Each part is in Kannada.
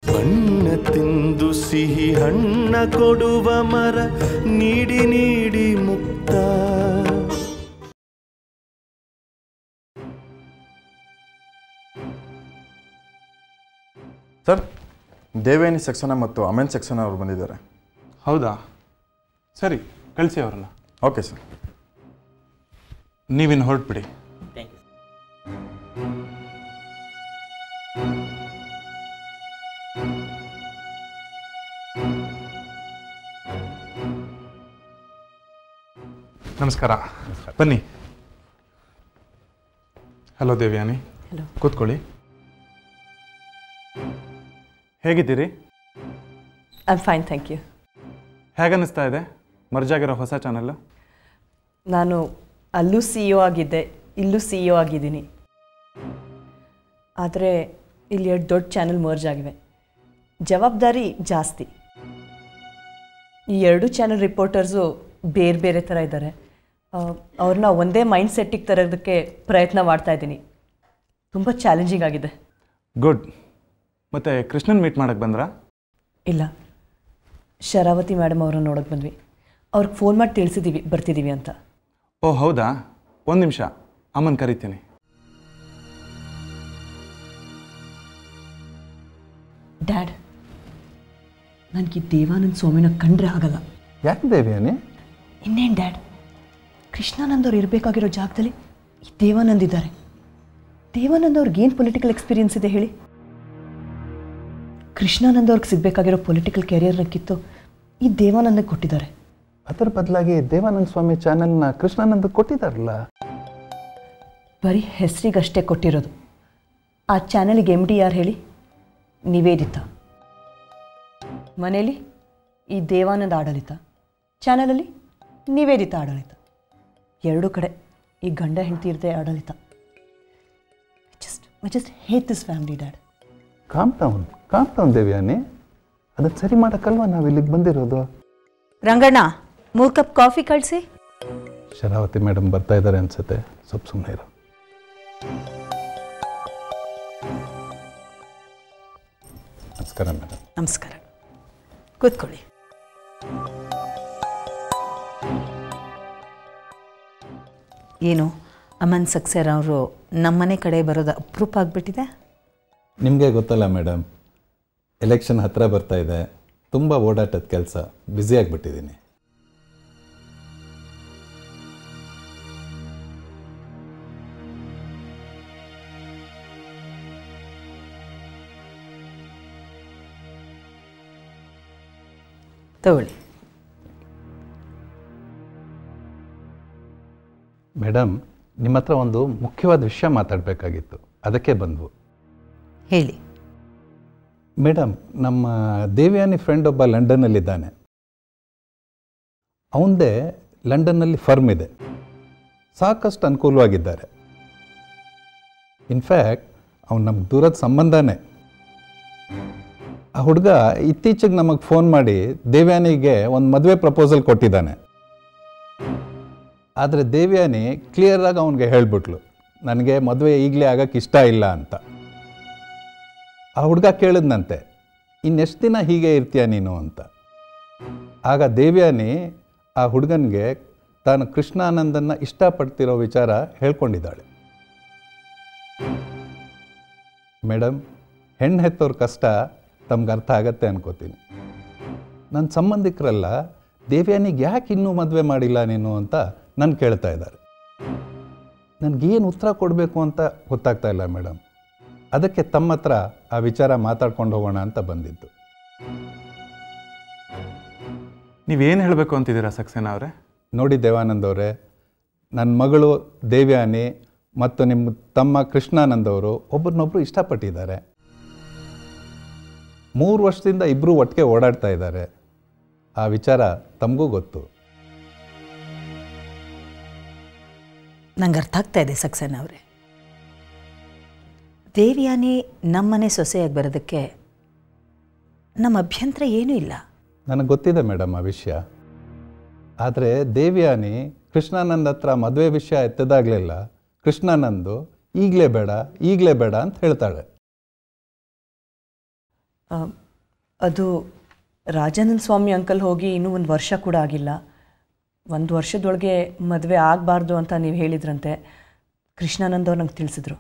ಬಣ್ಣ ತಿಂದು ಸಿಹಿ ಹಣ್ಣ ಕೊಡುವ ಮರ ನೀಡಿ ನೀಡಿ ಮುಕ್ತ ಸರ್ ದೇವೇನಿ ಸೆಕ್ಷನ ಮತ್ತು ಅಮೆನ್ ಸೆಕ್ಷನ್ ಅವರು ಬಂದಿದ್ದಾರೆ ಹೌದಾ ಸರಿ ಕಳಿಸಿ ಅವರನ್ನ ಓಕೆ ಸರ್ ನೀವಿನ್ನು ಹೊರಟ್ಬಿಡಿ ನಮಸ್ಕಾರ ಬನ್ನಿ ಹಲೋ ದೇವ್ಯಾನಿ ಹಲೋ ಕೂತ್ಕೊಳ್ಳಿ ಹೇಗಿದ್ದೀರಿ I am fine thank you ಹೇಗನ್ನಿಸ್ತಾ ಇದೆ ಮರ್ಜಾಗಿರೋ ಹೊಸ ಚಾನಲ್ಲು ನಾನು ಅಲ್ಲೂ ಸಿ ಇ ಆಗಿದ್ದೆ ಇಲ್ಲೂ ಸಿ ಇ ಆಗಿದ್ದೀನಿ ಆದರೆ ಇಲ್ಲಿ ಎರಡು ದೊಡ್ಡ ಚಾನಲ್ ಮರ್ಜ್ ಆಗಿವೆ ಜವಾಬ್ದಾರಿ ಜಾಸ್ತಿ ಈ ಎರಡು ಚಾನಲ್ ರಿಪೋರ್ಟರ್ಸು ಬೇರೆ ಬೇರೆ ಥರ ಇದ್ದಾರೆ ಅವ್ರನ್ನ ಒಂದೇ ಮೈಂಡ್ ಸೆಟ್ಟಿಗೆ ತರೋದಕ್ಕೆ ಪ್ರಯತ್ನ ಮಾಡ್ತಾ ಇದ್ದೀನಿ ತುಂಬ ಚಾಲೆಂಜಿಂಗ್ ಆಗಿದೆ ಗುಡ್ ಮತ್ತು ಕೃಷ್ಣನ್ ಮೀಟ್ ಮಾಡಕ್ಕೆ ಬಂದ್ರಾ ಇಲ್ಲ ಶರಾವತಿ ಮೇಡಮ್ ಅವ್ರನ್ನ ನೋಡೋಕೆ ಬಂದ್ವಿ ಅವ್ರಿಗೆ ಫೋನ್ ಮಾಡಿ ತಿಳಿಸಿದ್ದೀವಿ ಬರ್ತಿದ್ದೀವಿ ಅಂತ ಓ ಹೌದಾ ಒಂದು ನಿಮಿಷ ಅಮ್ಮನ ಕರಿತೀನಿ ಡ್ಯಾಡ್ ನನಗೆ ಈ ದೇವಾನಂದ್ ಸ್ವಾಮಿನ ಕಂಡ್ರೆ ಆಗಲ್ಲ ಯಾಕೆ ದೇವ್ಯಾನಿ ಇನ್ನೇನು ಡ್ಯಾಡ್ ಕೃಷ್ಣಾನಂದ್ ಅವ್ರು ಇರಬೇಕಾಗಿರೋ ಜಾಗದಲ್ಲಿ ಈ ದೇವಾನಂದ್ ಇದ್ದಾರೆ ದೇವಾನಂದ್ ಅವ್ರಿಗೆ ಏನು ಪೊಲಿಟಿಕಲ್ ಎಕ್ಸ್ಪೀರಿಯನ್ಸ್ ಇದೆ ಹೇಳಿ ಕೃಷ್ಣಾನಂದ್ ಅವ್ರಿಗೆ ಸಿಗಬೇಕಾಗಿರೋ ಪೊಲಿಟಿಕಲ್ ಕೆರಿಯರ್ನ ಕಿತ್ತು ಈ ದೇವಾನಂದಕ್ಕೆ ಕೊಟ್ಟಿದ್ದಾರೆ ಅದರ ಬದಲಾಗಿ ದೇವಾನಂದ ಸ್ವಾಮಿ ಚಾನೆಲ್ನ ಕೃಷ್ಣಾನಂದ ಕೊಟ್ಟಿದ್ದಾರಲ್ಲ ಬರೀ ಹೆಸರಿಗಷ್ಟೇ ಕೊಟ್ಟಿರೋದು ಆ ಚಾನಲ್ಗೆ ಎಮ್ ಡಿ ಯಾರು ಹೇಳಿ ನಿವೇದಿತಾ ಮನೇಲಿ ಈ ದೇವಾನಂದ ಆಡಳಿತ ಚಾನಲಲ್ಲಿ ನಿವೇದಿತ ಆಡಳಿತ ಎರಡೂ ಕಡೆ ಈ ಗಂಡ ಹೆಂಡತಿ ಇರದೆ ಆಡಳಿತ just I just hate this family dad calm down calm down Devyani ಅದನ್ನು ಸರಿ ಮಾಡೋಕ್ಕಲ್ವಾ ನಾವು ಇಲ್ಲಿಗೆ ಬಂದಿರೋದು ರಂಗಣ್ಣ ಮೂರು ಕಪ್ ಕಾಫಿ ಕಳಿಸಿ ಶರಾವತಿ ಮೇಡಮ್ ಬರ್ತಾ ಇದ್ದಾರೆ ಅನ್ಸುತ್ತೆ ಸ್ವಲ್ಪ ಸುಮ್ಮನೆ ಇರು ನಮಸ್ಕಾರ ಮೇಡಮ್ ನಮಸ್ಕಾರ ಕೂತ್ಕೊಳ್ಳಿ ಏನು ಅಮನ್ ಸಕ್ಸೇರ್ ಅವರು ನಮ್ಮನೆ ಕಡೆ ಬರೋದು ಅಪ್ರೂಪ್ ಆಗಿಬಿಟ್ಟಿದೆ ನಿಮಗೆ ಗೊತ್ತಲ್ಲ ಮೇಡಮ್ ಎಲೆಕ್ಷನ್ ಹತ್ತಿರ ಬರ್ತಾ ಇದೆ ತುಂಬ ಓಡಾಟದ ಕೆಲಸ ಬ್ಯುಸಿ ಆಗಿಬಿಟ್ಟಿದ್ದೀನಿ ತಗೊಳ್ಳಿ ಮೇಡಮ್ ನಿಮ್ಮ ಹತ್ರ ಒಂದು ಮುಖ್ಯವಾದ ವಿಷಯ ಮಾತಾಡಬೇಕಾಗಿತ್ತು ಅದಕ್ಕೆ ಬಂದ್ವು ಹೇಳಿ ಮೇಡಮ್ ನಮ್ಮ ದೇವ್ಯಾನಿ ಫ್ರೆಂಡ್ ಒಬ್ಬ ಲಂಡನ್ನಲ್ಲಿದ್ದಾನೆ ಅವನದೇ ಲಂಡನ್ನಲ್ಲಿ ಫರ್ಮ್ ಇದೆ ಸಾಕಷ್ಟು ಅನುಕೂಲವಾಗಿದ್ದಾರೆ ಇನ್ಫ್ಯಾಕ್ಟ್ ಅವ್ನು ನಮ್ಗೆ ದೂರದ ಸಂಬಂಧನೇ ಆ ಹುಡುಗ ಇತ್ತೀಚೆಗೆ ನಮಗೆ ಫೋನ್ ಮಾಡಿ ದೇವ್ಯಾನಿಗೆ ಒಂದು ಮದುವೆ ಪ್ರಪೋಸಲ್ ಕೊಟ್ಟಿದ್ದಾನೆ ಆದರೆ ದೇವ್ಯಾನಿ ಕ್ಲಿಯರಾಗಿ ಅವನಿಗೆ ಹೇಳ್ಬಿಟ್ಲು ನನಗೆ ಮದುವೆ ಈಗಲೇ ಆಗಕ್ಕೆ ಇಷ್ಟ ಇಲ್ಲ ಅಂತ ಆ ಹುಡುಗ ಕೇಳಿದ್ನಂತೆ ಇನ್ನೆಷ್ಟು ದಿನ ಹೀಗೆ ಇರ್ತೀಯ ನೀನು ಅಂತ ಆಗ ದೇವ್ಯಾನಿ ಆ ಹುಡುಗನಿಗೆ ತಾನು ಕೃಷ್ಣಾನಂದನ್ನು ಇಷ್ಟಪಡ್ತಿರೋ ವಿಚಾರ ಹೇಳ್ಕೊಂಡಿದ್ದಾಳೆ ಮೇಡಮ್ ಹೆಣ್ಣು ಹೆತ್ತೋರ ಕಷ್ಟ ತಮ್ಗೆ ಅರ್ಥ ಆಗತ್ತೆ ಅನ್ಕೋತೀನಿ ನನ್ನ ಸಂಬಂಧಿಕರೆಲ್ಲ ದೇವ್ಯಾನಿಗೆ ಯಾಕೆ ಇನ್ನೂ ಮದುವೆ ಮಾಡಿಲ್ಲ ನೀನು ಅಂತ ನಾನು ಕೇಳ್ತಾ ಇದ್ದಾರೆ ನನಗೇನು ಉತ್ತರ ಕೊಡಬೇಕು ಅಂತ ಗೊತ್ತಾಗ್ತಾ ಇಲ್ಲ ಮೇಡಮ್ ಅದಕ್ಕೆ ತಮ್ಮ ಹತ್ರ ಆ ವಿಚಾರ ಮಾತಾಡ್ಕೊಂಡು ಹೋಗೋಣ ಅಂತ ಬಂದಿದ್ದು ನೀವೇನು ಹೇಳಬೇಕು ಅಂತಿದ್ದೀರಾ ಸಕ್ಸೇನಾ ಅವರೇ ನೋಡಿ ದೇವಾನಂದ್ ಅವರೇ ನನ್ನ ಮಗಳು ದೇವ್ಯಾನಿ ಮತ್ತು ನಿಮ್ಮ ತಮ್ಮ ಕೃಷ್ಣಾನಂದ್ ಅವರು ಒಬ್ರನ್ನೊಬ್ರು ಇಷ್ಟಪಟ್ಟಿದ್ದಾರೆ ಮೂರು ವರ್ಷದಿಂದ ಇಬ್ಬರು ಒಟ್ಟಿಗೆ ಓಡಾಡ್ತಾ ಇದ್ದಾರೆ ಆ ವಿಚಾರ ತಮಗೂ ಗೊತ್ತು ನಂಗೆ ಅರ್ಥ ಆಗ್ತಾ ಇದೆ ಸಕ್ಸೇನ ಅವರೇ ದೇವ್ಯಾನಿ ನಮ್ಮನೆ ಸೊಸೆಯಾಗಿ ಬರೋದಕ್ಕೆ ನಮ್ಮ ಅಭ್ಯಂತರ ಏನೂ ಇಲ್ಲ ನನಗೆ ಗೊತ್ತಿದೆ ಮೇಡಮ್ ಆ ವಿಷಯ ಆದರೆ ದೇವ್ಯಾನಿ ಕೃಷ್ಣಾನಂದ್ ಹತ್ರ ಮದುವೆ ವಿಷಯ ಎತ್ತದಾಗಲಿಲ್ಲ ಕೃಷ್ಣಾನಂದು ಈಗಲೇ ಬೇಡ ಈಗಲೇ ಬೇಡ ಅಂತ ಹೇಳ್ತಾಳೆ ಆ, ಅದು ರಾಜಾನಂದ ಸ್ವಾಮಿ ಅಂಕಲ್ ಹೋಗಿ ಇನ್ನೂ ಒಂದು ವರ್ಷ ಕೂಡ ಆಗಿಲ್ಲ ಒಂದು ವರ್ಷದೊಳಗೆ ಮದುವೆ ಆಗಬಾರ್ದು ಅಂತ ನೀವು ಹೇಳಿದ್ರಂತೆ ಕೃಷ್ಣಾನಂದ್ ಅವ್ರು ನಂಗೆ ತಿಳಿಸಿದ್ರು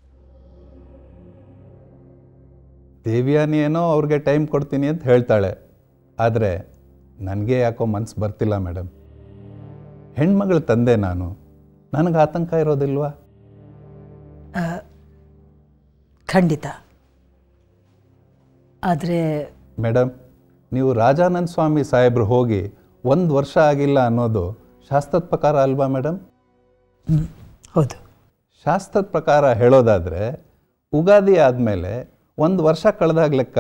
ದೇವ್ಯಾನಿ ಏನೋ ಅವ್ರಿಗೆ ಟೈಮ್ ಕೊಡ್ತೀನಿ ಅಂತ ಹೇಳ್ತಾಳೆ ಆದರೆ ನನಗೆ ಯಾಕೋ ಮನ್ಸು ಬರ್ತಿಲ್ಲ ಮೇಡಮ್ ಹೆಣ್ಮಗಳ ತಂದೆ ನಾನು ನನಗೆ ಆತಂಕ ಇರೋದಿಲ್ವಾ ಖಂಡಿತ ಆದರೆ ಮೇಡಮ್ ನೀವು ರಾಜಾನಂದ ಸ್ವಾಮಿ ಸಾಹೇಬ್ರು ಹೋಗಿ ಒಂದು ವರ್ಷ ಆಗಿಲ್ಲ ಅನ್ನೋದು ಶಾಸ್ತ್ರದ ಪ್ರಕಾರ ಅಲ್ವಾ ಮೇಡಮ್ ಹೌದು ಶಾಸ್ತ್ರದ ಪ್ರಕಾರ ಹೇಳೋದಾದರೆ ಉಗಾದಿ ಆದಮೇಲೆ ಒಂದು ವರ್ಷ ಕಳೆದಾಗ ಲೆಕ್ಕ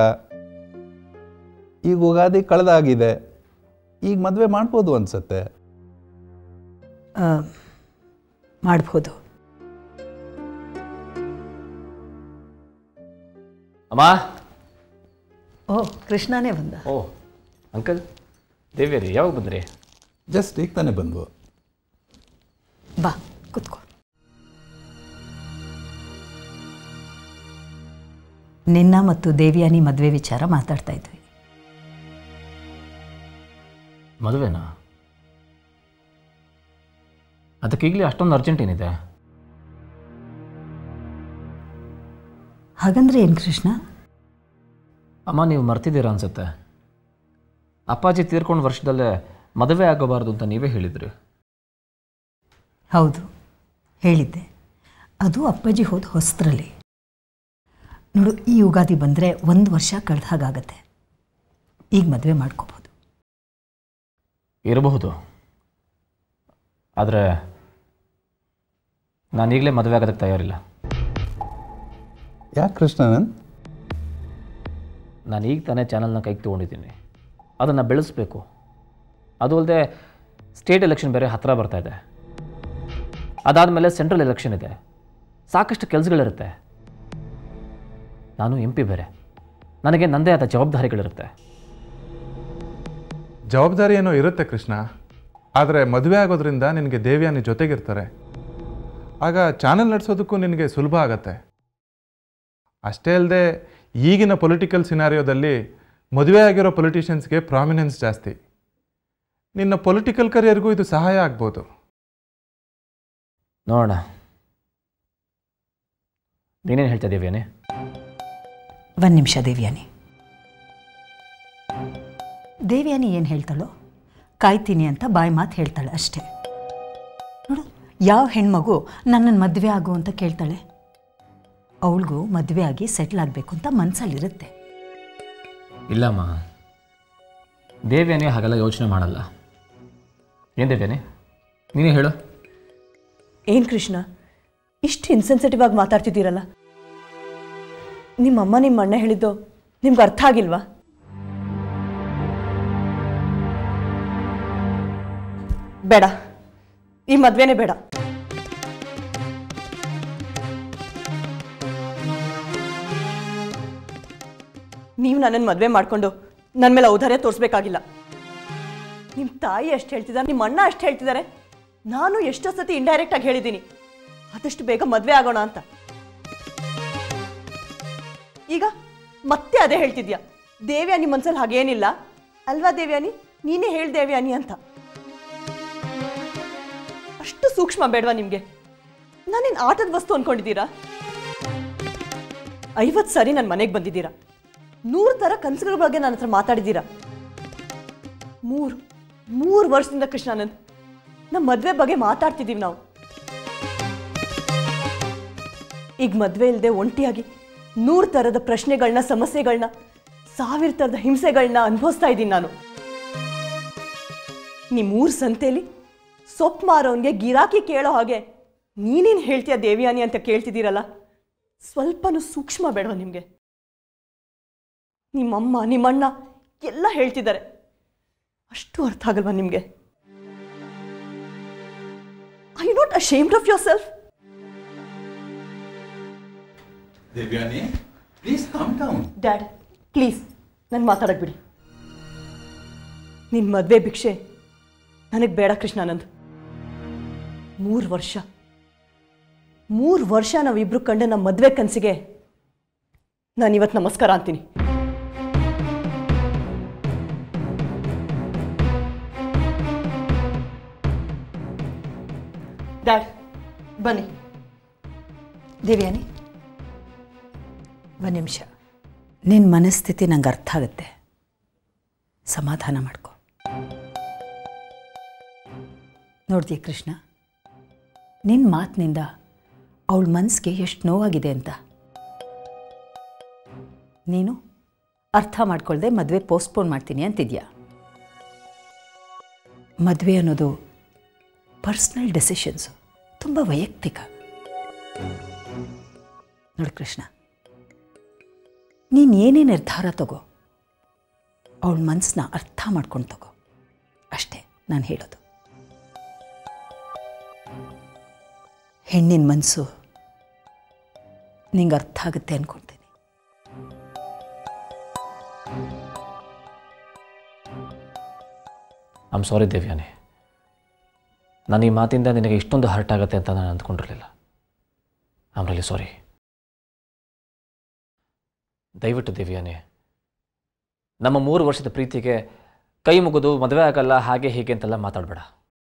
ಈಗ ಉಗಾದಿ ಕಳೆದಾಗಿದೆ ಈಗ ಮದುವೆ ಮಾಡ್ಬೋದು ಅನ್ಸತ್ತೆ ಆ, ಮಾಡ್ಬೋದು ಅಮ್ಮ ಓ ಕೃಷ್ಣನೇ ಬಂದ ಓ ಅಂಕಲ್ ದೇವ್ಯರಿ ಯಾವಾಗ ಬಂದ್ರಿ ಜಸ್ಟ್ ಈಗ ತಾನೇ ಬಂದ್ವು ಬಾ ಕುತ್ಕೋ ನಿನ್ನ ಮತ್ತು ದೇವಿಯಾನಿ ಮದುವೆ ವಿಚಾರ ಮಾತಾಡ್ತಾ ಇದ್ವಿ ಮದುವೆನಾ ಅದಕ್ಕೆ ಈಗಲೇ ಅಷ್ಟೊಂದು ಅರ್ಜೆಂಟ್ ಏನಿದೆ ಹಾಗಂದ್ರೆ ಏನು ಕೃಷ್ಣ ಅಮ್ಮ ನೀವು ಮರ್ತಿದ್ದೀರಾ ಅನ್ಸುತ್ತೆ ಅಪ್ಪಾಜಿ ತೀರ್ಕೊಂಡು ವರ್ಷದಲ್ಲೇ ಮದುವೆ ಆಗಬಾರ್ದು ಅಂತ ನೀವೇ ಹೇಳಿದ್ರಿ ಹೌದು ಹೇಳಿದ್ದೆ ಅದು ಅಪ್ಪಾಜಿ ಹೋದ ಹೊಸದ್ರಲ್ಲಿ ನೋಡು ಈ ಯುಗಾದಿ ಬಂದರೆ ಒಂದು ವರ್ಷ ಕಳೆದ ಹಾಗಾಗತ್ತೆ ಈಗ ಮದುವೆ ಮಾಡ್ಕೋಬೋದು ಇರಬಹುದು ಆದರೆ ನಾನೀಗಲೇ ಮದುವೆ ಆಗೋದಕ್ಕೆ ತಯಾರಿಲ್ಲ ಯಾಕೆ ಕೃಷ್ಣನಂದ್ ನಾನು ಈಗ ತಾನೇ ಚಾನಲ್ನ ಕೈಗೆ ತೊಗೊಂಡಿದ್ದೀನಿ ಅದನ್ನು ಬೆಳೆಸಬೇಕು ಅದು ಅಲ್ಲದೆ ಸ್ಟೇಟ್ ಎಲೆಕ್ಷನ್ ಬೇರೆ ಹತ್ತಿರ ಬರ್ತಾ ಇದೆ ಅದಾದಮೇಲೆ ಸೆಂಟ್ರಲ್ ಎಲೆಕ್ಷನ್ ಇದೆ ಸಾಕಷ್ಟು ಕೆಲಸಗಳಿರುತ್ತೆ ನಾನು ಎಂ ಪಿ ಬೇರೆ ನನಗೆ ನನ್ನದೇ ಆದ ಜವಾಬ್ದಾರಿಗಳಿರುತ್ತೆ ಜವಾಬ್ದಾರಿ ಏನೋ ಇರುತ್ತೆ ಕೃಷ್ಣ ಆದರೆ ಮದುವೆ ಆಗೋದ್ರಿಂದ ನಿನಗೆ ದೇವ್ಯಾನಿ ಜೊತೆಗಿರ್ತಾರೆ ಆಗ ಚಾನಲ್ ನಡೆಸೋದಕ್ಕೂ ನಿನಗೆ ಸುಲಭ ಆಗತ್ತೆ ಅಷ್ಟೇ ಅಲ್ಲದೆ ಈಗಿನ ಪೊಲಿಟಿಕಲ್ ಸಿನಾರಿಯೋದಲ್ಲಿ ಮದುವೆ ಆಗಿರೋ ಪೊಲಿಟಿಷಿಯನ್ಸ್ಗೆ ಪ್ರಾಮಿನೆನ್ಸ್ ಜಾಸ್ತಿ ನಿನ್ನ ಪೊಲಿಟಿಕಲ್ ಕರಿಯರ್ಗೂ ಇದು ಸಹಾಯ ಆಗ್ಬೋದು ನೋಡೋಣ ನೀನೇನು ಹೇಳ್ತಾ ಇದ್ದೀವೇನೆ ಒಂದು ನಿಮಿಷ ದೇವ್ಯಾನಿ ದೇವ್ಯಾನಿ ಏನು ಹೇಳ್ತಾಳೋ ಕಾಯ್ತೀನಿ ಅಂತ ಬಾಯಿ ಮಾತು ಹೇಳ್ತಾಳೆ ಅಷ್ಟೇ ನೋಡು ಯಾವ ಹೆಣ್ಮಗು ನನ್ನನ್ನು ಮದುವೆ ಆಗು ಅಂತ ಕೇಳ್ತಾಳೆ ಅವಳಿಗೂ ಮದುವೆ ಆಗಿ ಸೆಟ್ಲ್ ಆಗಬೇಕು ಅಂತ ಮನಸ್ಸಲ್ಲಿರುತ್ತೆ ಇಲ್ಲಮ್ಮ ದೇವ್ಯಾನಿ ಹಾಗೆಲ್ಲ ಯೋಚನೆ ಮಾಡಲ್ಲ ಏನು ದೇವ್ಯಾನಿ ನೀನೇ ಹೇಳು ಏನು ಕೃಷ್ಣ ಇಷ್ಟು ಇನ್ಸೆನ್ಸಿಟಿವ್ ಆಗಿ ಮಾತಾಡ್ತಿದ್ದೀರಲ್ಲ ನಿಮ್ಮಮ್ಮ ನಿಮ್ಮ ಅಣ್ಣ ಹೇಳಿದ್ದು ನಿಮ್ಗೆ ಅರ್ಥ ಆಗಿಲ್ವಾ ಬೇಡ ಈ ಮದ್ವೆನೇ ಬೇಡ ನೀವು ನನ್ನನ್ನು ಮದುವೆ ಮಾಡಿಕೊಂಡು ನನ್ನ ಮೇಲೆ ಔದಾರ್ಯ ತೋರಿಸ್ಬೇಕಾಗಿಲ್ಲ ನಿಮ್ಮ ತಾಯಿ ಎಷ್ಟು ಹೇಳ್ತಿದ್ದಾರೆ ನಿಮ್ಮ ಅಣ್ಣ ಅಷ್ಟು ಹೇಳ್ತಿದ್ದಾರೆ ನಾನು ಎಷ್ಟೋ ಸತಿ ಇಂಡೈರೆಕ್ಟ್ ಆಗಿ ಹೇಳಿದ್ದೀನಿ ಆದಷ್ಟು ಬೇಗ ಮದುವೆ ಆಗೋಣ ಅಂತ ಈಗ ಮತ್ತೆ ಅದೇ ಹೇಳ್ತಿದ್ಯಾ ದೇವ್ಯಾನಿ ಮನ್ಸಲ್ಲಿ ಹಾಗೇನಿಲ್ಲ ಅಲ್ವಾ ದೇವ್ಯಾನಿ ನೀನೇ ಹೇಳಿ ದೇವ್ಯಾನಿ ಅಂತ ಅಷ್ಟು ಸೂಕ್ಷ್ಮ ಬೇಡವಾ ನಿಮಗೆ ನಾನೇನು ಆಟದ ವಸ್ತು ಅನ್ಕೊಂಡಿದ್ದೀರಾ ಐವತ್ತು ಸಾರಿ ನನ್ನ ಮನೆಗೆ ಬಂದಿದ್ದೀರಾ ನೂರು ಥರ ಕನಸುಗಳ ಬಗ್ಗೆ ನನ್ನ ಹತ್ರ ಮಾತಾಡಿದ್ದೀರಾ ಮೂರು ಮೂರು ವರ್ಷದಿಂದ ಕೃಷ್ಣಾನಂದ್ ನಮ್ಮ ಮದುವೆ ಬಗ್ಗೆ ಮಾತಾಡ್ತಿದ್ದೀವಿ ನಾವು ಈಗ ಮದುವೆ ಇಲ್ಲದೆ ಒಂಟಿಯಾಗಿ ನೂರು ಥರದ ಪ್ರಶ್ನೆಗಳನ್ನ ಸಮಸ್ಯೆಗಳನ್ನ ಸಾವಿರ ಥರದ ಹಿಂಸೆಗಳನ್ನ ಅನುಭವಿಸ್ತಾ ಇದ್ದೀನಿ ನಾನು ನಿಮ್ಮೂರ ಸಂತೆಯಲ್ಲಿ ಸೊಪ್ಪು ಮಾರೋನ್ಗೆ ಗಿರಾಕಿ ಕೇಳೋ ಹಾಗೆ ನೀನೇನು ಹೇಳ್ತೀಯ ದೇವಿಯಾನಿ ಅಂತ ಕೇಳ್ತಿದ್ದೀರಲ್ಲ ಸ್ವಲ್ಪನೂ ಸೂಕ್ಷ್ಮ ಬೇಡವಾ ನಿಮಗೆ ನಿಮ್ಮಮ್ಮ ನಿಮ್ಮಣ್ಣ ಎಲ್ಲ ಹೇಳ್ತಿದ್ದಾರೆ ಅಷ್ಟು ಅರ್ಥ ಆಗಲ್ವಾ ನಿಮಗೆ I not ashamed of yourself Devyani please calm down dad please ನನ್ನ ಮಾತಾಡಕ್ ಬಿಡಿ ನಿನ್ನ ಮದುವೆ ಭಿಕ್ಷೆ ನನಗೆ ಬೇಡ ಕೃಷ್ಣಾನಂದ್ ಮೂರು ವರ್ಷ ಮೂರು ವರ್ಷ ನಾವಿಬ್ರು ಕಂಡ ನಮ್ಮ ಮದುವೆ ಕನಸಿಗೆ ನಾನು ಇವತ್ತು ನಮಸ್ಕಾರ ಅಂತೀನಿ ಡ್ಯಾಡ್ ಬನ್ನಿ ದೇವ್ಯಾನಿ ಒಂದು ನಿಮಿಷ ನಿನ್ನ ಮನಸ್ಥಿತಿ ನಂಗೆ ಅರ್ಥ ಆಗುತ್ತೆ ಸಮಾಧಾನ ಮಾಡ್ಕೊ ನೋಡ್ತೀಯ ಕೃಷ್ಣ ನಿನ್ನ ಮಾತಿನಿಂದ ಅವಳ ಮನಸ್ಸಿಗೆ ಎಷ್ಟು ನೋವಾಗಿದೆ ಅಂತ ನೀನು ಅರ್ಥ ಮಾಡ್ಕೊಳ್ದೆ ಮದುವೆ ಪೋಸ್ಟ್ಪೋನ್ ಮಾಡ್ತೀನಿ ಅಂತಿದ್ಯಾ ಮದುವೆ ಅನ್ನೋದು ಪರ್ಸ್ನಲ್ ಡೆಸಿಷನ್ಸು ತುಂಬ ವೈಯಕ್ತಿಕ ನೋಡಿ ಕೃಷ್ಣ ನೀನು ಏನೇ ನಿರ್ಧಾರ ತಗೋ ಅವಳ ಮನಸ್ಸನ್ನ ಅರ್ಥ ಮಾಡ್ಕೊಂಡು ತಗೋ ಅಷ್ಟೇ ನಾನು ಹೇಳೋದು ಹೆಣ್ಣಿನ ಮನಸ್ಸು ನಿಂಗೆ ಅರ್ಥ ಆಗುತ್ತೆ ಅಂದ್ಕೊಳ್ತೀನಿ ಐಮ್ ಸಾರಿ ದೇವ್ಯಾನಿ ನಾನು ಈ ಮಾತಿಂದ ನಿನಗೆ ಇಷ್ಟೊಂದು ಹರ್ಟ್ ಆಗುತ್ತೆ ಅಂತ ನಾನು ಅಂದ್ಕೊಂಡಿರಲಿಲ್ಲ ಐಮ್ ರಿಯಲಿ ಸಾರಿ ದಯವಿಟ್ಟು ದೇವ್ಯಾನಿ ನಮ್ಮ ಮೂರು ವರ್ಷದ ಪ್ರೀತಿಗೆ ಕೈ ಮುಗಿದು ಮದುವೆ ಆಗಲ್ಲ ಹಾಗೆ ಹೀಗೆ ಅಂತೆಲ್ಲ ಮಾತಾಡಬೇಡ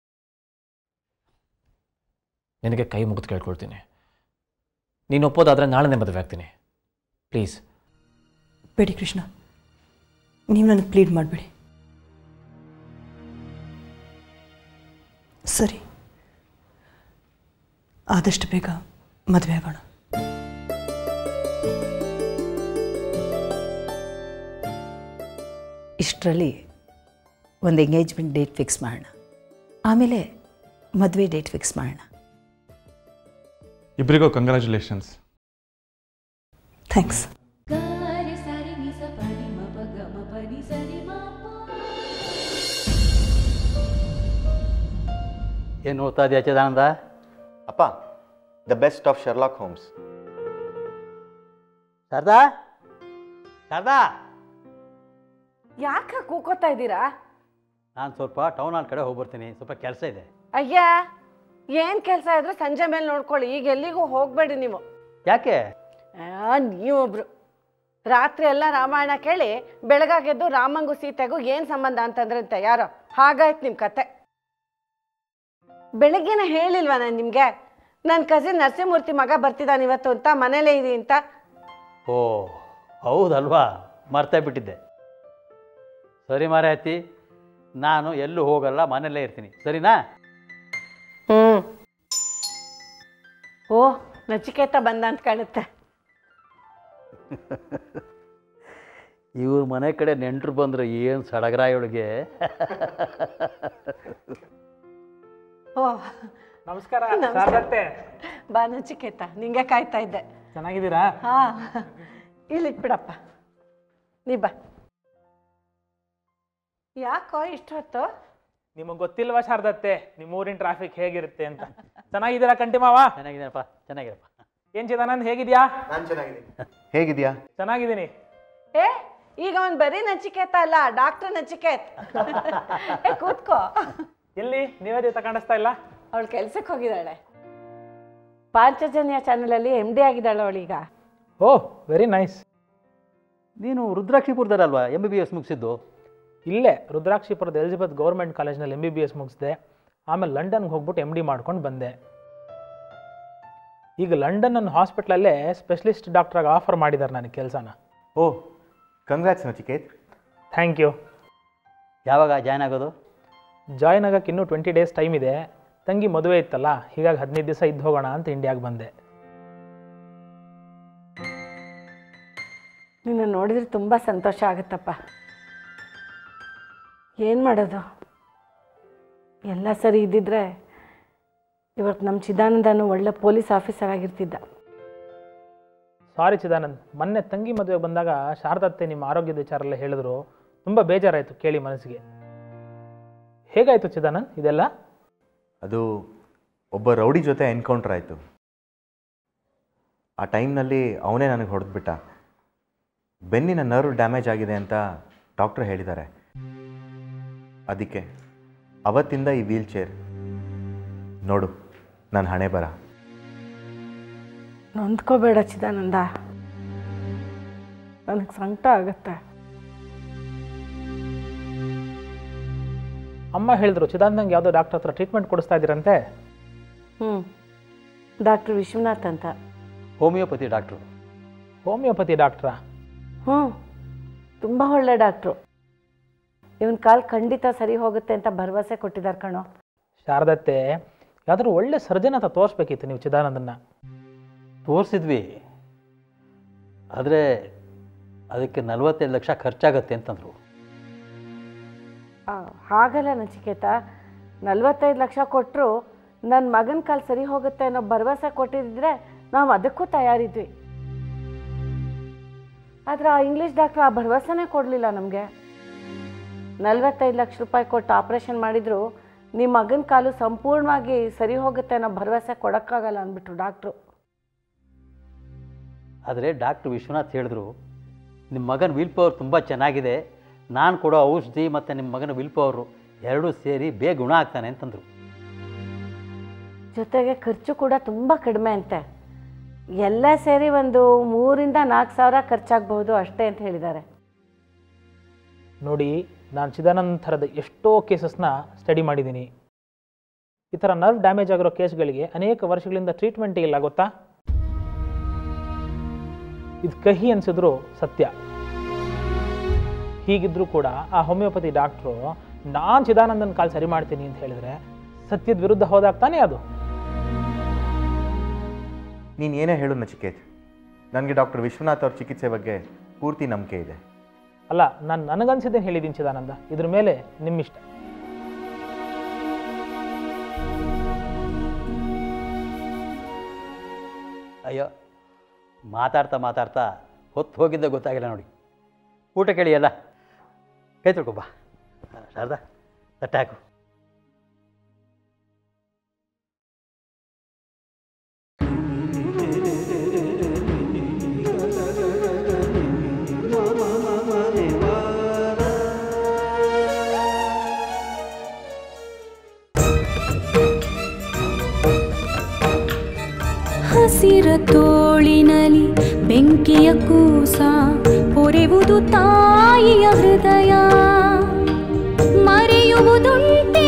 ನಿನಗೆ ಕೈ ಮುಗಿದು ಕೇಳ್ಕೊಳ್ತೀನಿ ನೀನು ಒಪ್ಪೋದಾದರೆ ನಾಳೆನೇ ಮದುವೆ ಆಗ್ತೀನಿ ಪ್ಲೀಸ್ ಬೇಡಿ ಕೃಷ್ಣ ನೀವು ನನಗೆ ಪ್ಲೀಡ್ ಮಾಡಬೇಡಿ ಸರಿ ಆದಷ್ಟು ಬೇಗ ಮದುವೆ ಆಗೋಣ ಇಷ್ಟರಲ್ಲಿ ಒಂದು ಎಂಗೇಜ್ಮೆಂಟ್ ಡೇಟ್ ಫಿಕ್ಸ್ ಮಾಡೋಣ ಆಮೇಲೆ ಮದುವೆ ಡೇಟ್ ಫಿಕ್ಸ್ ಮಾಡೋಣ ಇಬ್ಬರಿಗೂ ಕಂಗ್ರ್ಯಾಚುಲೇಷನ್ಸ್ ಥ್ಯಾಂಕ್ಸ್ ಏನು ಓದ್ತಾ ಇದೆಯಾ ಚಿದಾನಂದ ಅಪ್ಪ the best of Sherlock Holmes Sharada Sharada ಯಾಕೆ ಕೂಕೋತಾ ಇದ್ದೀರಾ ನಾನು ಸ್ವಲ್ಪ ಟೌನ್ ಹಾಲ್ ಕಡೆ ಹೋಗ್ಬರ್ತೀನಿ ಸ್ವಲ್ಪ ಕೆಲಸ ಇದೆ ಅಯ್ಯ ಏನು ಕೆಲಸ ಇದ್ರೆ ಸಂಜೆ ಮೇಲೆ ನೋಡ್ಕೊಳ್ಳಿ ಈಗ ಎಲ್ಲಿಗೂ ಹೋಗಬೇಡಿ ನೀವು ಯಾಕೆ ಆ, ನೀವೊಬ್ರು ರಾತ್ರಿ ಎಲ್ಲ ರಾಮಾಯಣ ಕೇಳಿ ಬೆಳಗಾಗೆದ್ದು ರಾಮಂಗೂ ಸೀತೆಗೂ ಏನು ಸಂಬಂಧ ಅಂತಂದ್ರಂತೆ ಯಾರೋ ಹಾಗಾಯ್ತು ನಿಮ್ಮ ಕತೆ ಬೆಳಗ್ಗೆನೆ ಹೇಳಿಲ್ವಾ ನಾನು ನಿಮಗೆ ನನ್ನ ಕಸಿನ್ ನರಸಿಂಹಮೂರ್ತಿ ಮಗ ಬರ್ತಿದ್ದಾನೆ ಇವತ್ತು ಅಂತ ಮನೇಲೇ ಇರಿ ಅಂತ ಓ ಹೌದಲ್ವಾ ಮರ್ತೇ ಬಿಟ್ಟಿದ್ದೆ ಸರಿ ಮಾರಾಯತಿ ನಾನು ಎಲ್ಲೂ ಹೋಗಲ್ಲ ಮನೆಯಲ್ಲೇ ಇರ್ತೀನಿ ಸರಿನಾ ಹ್ಞೂ ಓ ನಚಿಕೇತ ಬಂದ ಅಂತ ಕಾಣುತ್ತೆ ಇವ್ರ ಮನೆ ಕಡೆ ನೆಂಟರು ಬಂದ್ರೆ ಏನು ಸಡಗರಾಯೊಳಗೆ ಓ ನಮಸ್ಕಾರ ನಮಸ್ಕಾರ. ಶಾರದತ್ತೆ ಬಾ ನಚಿಕೇತ ನಿಂಗೆ ಕಾಯ್ತಾ ಇದ್ದೆ ಚೆನ್ನಾಗಿದ್ದೀರಾ ಹಾ ಇಲ್ಲಿಟ್ಬಿಡಪ್ಪ ನೀ ಬಾ ಯಾಕೋ ಇಷ್ಟೊತ್ತು ನಿಮಗೆ ಗೊತ್ತಿಲ್ವಾ ಶಾರದತ್ತೆ ನಿಮ್ಮ ಊರಿನ ಟ್ರಾಫಿಕ್ ಹೇಗಿರುತ್ತೆ ಅಂತ ಚೆನ್ನಾಗಿದ್ದೀರಾ ಕಂಟಿ ಮಾವ ಚೆನ್ನಾಗಿದ್ದೀನಪ್ಪ ಚೆನ್ನಾಗಿರಪ್ಪ ಏನ್ ಚಿದಾನಂದ್ ಹೇಗಿದ್ಯಾ ನಾನು ಚೆನ್ನಾಗಿದ್ದೀನಿ ಹೇಗಿದ್ಯಾ ಚೆನ್ನಾಗಿದ್ದೀನಿ ಏ ಈಗ ಅವ್ನು ಬರೀ ನಚಿಕೇತ ಅಲ್ಲ ಡಾಕ್ಟರ್ ನಚಿಕೇತ್ ಏ ಕೂತ್ಕೋ ಎಲ್ಲಿ ನೀವೇ ಜೊತೆ ಕಾಣಿಸ್ತಾ ಇಲ್ಲ ಅವಳು ಕೆಲ್ಸಕ್ಕೆ ಹೋಗಿದ್ದಾಳೆ ಪಾಂಚಜನ್ಯ ಚಾನಲಲ್ಲಿ ಎಮ್ ಡಿ ಆಗಿದ್ದಾಳೆ ಅವಳೀಗ ಓ ವೆರಿ ನೈಸ್ ನೀನು ರುದ್ರಾಕ್ಷಿಪುರದಲ್ವಾ ಎಂ ಬಿ ಬಿ ಎಸ್ ಮುಗಿಸಿದ್ದು ಇಲ್ಲೇ ರುದ್ರಾಕ್ಷಿಪುರದ ಎಲಿಜಬೆತ್ ಗೌರ್ಮೆಂಟ್ ಕಾಲೇಜ್ನಲ್ಲಿ ಎಂ ಬಿ ಬಿ ಎಸ್ ಮುಗಿಸಿದೆ ಆಮೇಲೆ ಲಂಡನ್ಗೆ ಹೋಗ್ಬಿಟ್ಟು ಎಮ್ ಡಿ ಮಾಡ್ಕೊಂಡು ಬಂದೆ ಈಗ ಲಂಡನ್ ನನ್ನ ಹಾಸ್ಪಿಟ್ಲಲ್ಲೇ ಸ್ಪೆಷಲಿಸ್ಟ್ ಡಾಕ್ಟ್ರಾಗಿ ಆಫರ್ ಮಾಡಿದ್ದಾರೆ ನನಗೆ ಕೆಲಸನ oh congrats Nachiket thank you ಯಾವಾಗ ಜಾಯ್ನ್ ಆಗೋದು ಜಾಯ್ನ್ ಆಗಕ್ಕೆ ಇನ್ನೂ ಟ್ವೆಂಟಿ ಡೇಸ್ ಟೈಮ್ ಇದೆ ತಂಗಿ ಮದುವೆ ಇತ್ತಲ್ಲ ಹೀಗಾಗಿ ಹದಿನೈದು ದಿವಸ ಇದ್ದು ಹೋಗೋಣ ಅಂತ ಇಂಡಿಯಾಗೆ ಬಂದೆ ನಿನ್ನ ನೋಡಿದ್ರೆ ತುಂಬ ಸಂತೋಷ ಆಗುತ್ತಪ್ಪ ಏನು ಮಾಡೋದು ಎಲ್ಲ ಸರಿ ಇದ್ದಿದ್ರೆ ಇವತ್ತು ನಮ್ಮ ಚಿದಾನಂದನು ಒಳ್ಳೆ ಪೊಲೀಸ್ ಆಫೀಸರ್ ಆಗಿರ್ತಿದ್ದ ಸಾರಿ ಚಿದಾನಂದ್ ಮೊನ್ನೆ ತಂಗಿ ಮದುವೆ ಬಂದಾಗ ಶಾರದತ್ತೆ ನಿಮ್ಮ ಆರೋಗ್ಯದ ವಿಚಾರ ಎಲ್ಲ ಹೇಳಿದ್ರು ತುಂಬ ಬೇಜಾರಾಯಿತು ಕೇಳಿ ಮನಸ್ಸಿಗೆ ಹೇಗಾಯಿತು ಚಿದಾನಂದ್ ಇದೆಲ್ಲ ಅದು ಒಬ್ಬ ರೌಡಿ ಜೊತೆ ಎನ್ಕೌಂಟರ್ ಆಯಿತು ಆ ಟೈಮ್ನಲ್ಲಿ ಅವನೇ ನನಗೆ ಹೊಡೆದ್ಬಿಟ್ಟ ಬೆನ್ನಿನ ನರ್ವ್ ಡ್ಯಾಮೇಜ್ ಆಗಿದೆ ಅಂತ ಡಾಕ್ಟ್ರ್ ಹೇಳಿದ್ದಾರೆ ಅದಕ್ಕೆ ಅವತ್ತಿಂದ ಈ ವೀಲ್ ಚೇರ್ ನೋಡು ನನ್ನ ಹಣೆ ಬರ ನೊಂದ್ಕೋಬೇಡ ಚಿದಾನಂದ ನನಗೆ ಸಂಕಟ ಆಗುತ್ತೆ ಅಮ್ಮ ಹೇಳಿದ್ರು ಚಿದಾನಂದಂಗೆ ಯಾವುದೋ ಡಾಕ್ಟರ್ ಹತ್ರ ಟ್ರೀಟ್ಮೆಂಟ್ ಕೊಡಿಸ್ತಾ ಇದ್ದೀರಂತೆ ಹ್ಞೂ ಡಾಕ್ಟ್ರ್ ವಿಶ್ವನಾಥ್ ಅಂತ ಹೋಮಿಯೋಪತಿ ಡಾಕ್ಟ್ರು ಹೋಮಿಯೋಪತಿ ಡಾಕ್ಟ್ರಾ ಹ್ಞೂ ತುಂಬ ಒಳ್ಳೆ ಡಾಕ್ಟ್ರು ಇವನ ಕಾಲು ಖಂಡಿತ ಸರಿ ಹೋಗುತ್ತೆ ಅಂತ ಭರವಸೆ ಕೊಟ್ಟಿದ್ದಾರೆ ಕಣೋ ಶಾರದತ್ತೆ ಯಾವ್ದಾದ್ರು ಒಳ್ಳೆ ಸರ್ಜನ್ ಅಂತ ತೋರಿಸ್ಬೇಕಿತ್ತು ನೀವು ಚಿದಾನಂದನ್ನ ತೋರಿಸಿದ್ವಿ ಆದರೆ ಅದಕ್ಕೆ ನಲವತ್ತೈದು ಲಕ್ಷ ಖರ್ಚಾಗತ್ತೆ ಅಂತಂದರು ಆ, ಹಾಗಲ್ಲ ನಚಿಕೇತ ನಲ್ವತ್ತೈದು ಲಕ್ಷ ಕೊಟ್ಟರು ನನ್ನ ಮಗನ ಕಾಲು ಸರಿ ಹೋಗುತ್ತೆ ಅನ್ನೋ ಭರವಸೆ ಕೊಟ್ಟಿದ್ದರೆ ನಾವು ಅದಕ್ಕೂ ತಯಾರಿದ್ವಿ ಆದರೆ ಆ ಇಂಗ್ಲೀಷ್ ಡಾಕ್ಟ್ರು ಆ ಭರವಸೆನೇ ಕೊಡಲಿಲ್ಲ ನಮಗೆ ನಲ್ವತ್ತೈದು ಲಕ್ಷ ರೂಪಾಯಿ ಕೊಟ್ಟು ಆಪ್ರೇಷನ್ ಮಾಡಿದ್ರು ನಿಮ್ಮ ಮಗನ ಕಾಲು ಸಂಪೂರ್ಣವಾಗಿ ಸರಿ ಹೋಗುತ್ತೆ ಅನ್ನೋ ಭರವಸೆ ಕೊಡೋಕ್ಕಾಗಲ್ಲ ಅಂದ್ಬಿಟ್ರು ಡಾಕ್ಟ್ರು ಆದರೆ ಡಾಕ್ಟ್ರ್ ವಿಶ್ವನಾಥ್ ಹೇಳಿದ್ರು ನಿಮ್ಮ ಮಗನ ವಿಲ್ ಪವರ್ ತುಂಬ ಚೆನ್ನಾಗಿದೆ ನಾನು ಕೊಡೋ ಔಷಧಿ ಮತ್ತು ನಿಮ್ಮ ಮಗನ ವಿಲ್ ಪವರು ಎರಡೂ ಸೇರಿ ಬೇಗ ಗುಣ ಆಗ್ತಾನೆ ಅಂತಂದರು ಜೊತೆಗೆ ಖರ್ಚು ಕೂಡ ತುಂಬ ಕಡಿಮೆ ಅಂತೆ ಎಲ್ಲ ಸೇರಿ ಒಂದು ಮೂರಿಂದ ನಾಲ್ಕು ಸಾವಿರ ಖರ್ಚಾಗಬಹುದು ಅಷ್ಟೇ ಅಂತ ಹೇಳಿದ್ದಾರೆ ನೋಡಿ ನಾನು ಚಿದಾನಂದ್ ಥರದ ಎಷ್ಟೋ ಕೇಸಸ್ನ ಸ್ಟಡಿ ಮಾಡಿದ್ದೀನಿ ಈ ಥರ ನರ್ವ್ ಡ್ಯಾಮೇಜ್ ಆಗಿರೋ ಕೇಸ್ಗಳಿಗೆ ಅನೇಕ ವರ್ಷಗಳಿಂದ ಟ್ರೀಟ್ಮೆಂಟ್ ಇಲ್ಲ ಗೊತ್ತಾ ಇದು ಕಹಿ ಅನ್ಸಿದ್ರು ಸತ್ಯ ಹೀಗಿದ್ರೂ ಕೂಡ ಆ ಹೋಮಿಯೋಪತಿ ಡಾಕ್ಟ್ರು ನಾನು ಚಿದಾನಂದನ್ ಕಾಲ್ ಸರಿ ಮಾಡ್ತೀನಿ ಅಂತ ಹೇಳಿದ್ರೆ ಸತ್ಯದ ವಿರುದ್ಧ ಹೋದಾಗ ತಾನೇ ಅದು ನೀನು ಏನೇ ಹೇಳು ನಚಿಕೇತ್ ನನಗೆ ಡಾಕ್ಟರ್ ವಿಶ್ವನಾಥ್ ಅವ್ರ ಚಿಕಿತ್ಸೆ ಬಗ್ಗೆ ಪೂರ್ತಿ ನಂಬಿಕೆ ಇದೆ ಅಲ್ಲ ನಾನು ನನಗನ್ಸಿದ್ದೇನೆ ಹೇಳಿದ್ದೀನಿ ಚಿದಾನಂದ ಇದ್ರ ಮೇಲೆ ನಿಮ್ಮಿಷ್ಟ ಅಯ್ಯೋ ಮಾತಾಡ್ತಾ ಮಾತಾಡ್ತಾ ಹೊತ್ತು ಹೋಗಿದ್ದ ಗೊತ್ತಾಗಿಲ್ಲ ನೋಡಿ ಊಟ ಕೇಳಿ ಅಲ್ಲ ಕೈ ತೊಳ್ಕೊಬ್ಬ ಶಾರದಾ ತಟ್ಟೆ ಹಾಕು ಹಸಿರ ತೋಳಿನಲಿ ಬೆಂಕಿಯ ಕೂಸ ಪೊರೆವುದು ತಾಯಿಯ ಹೃದಯ ಮರೆಯುವುದುಂಟೆ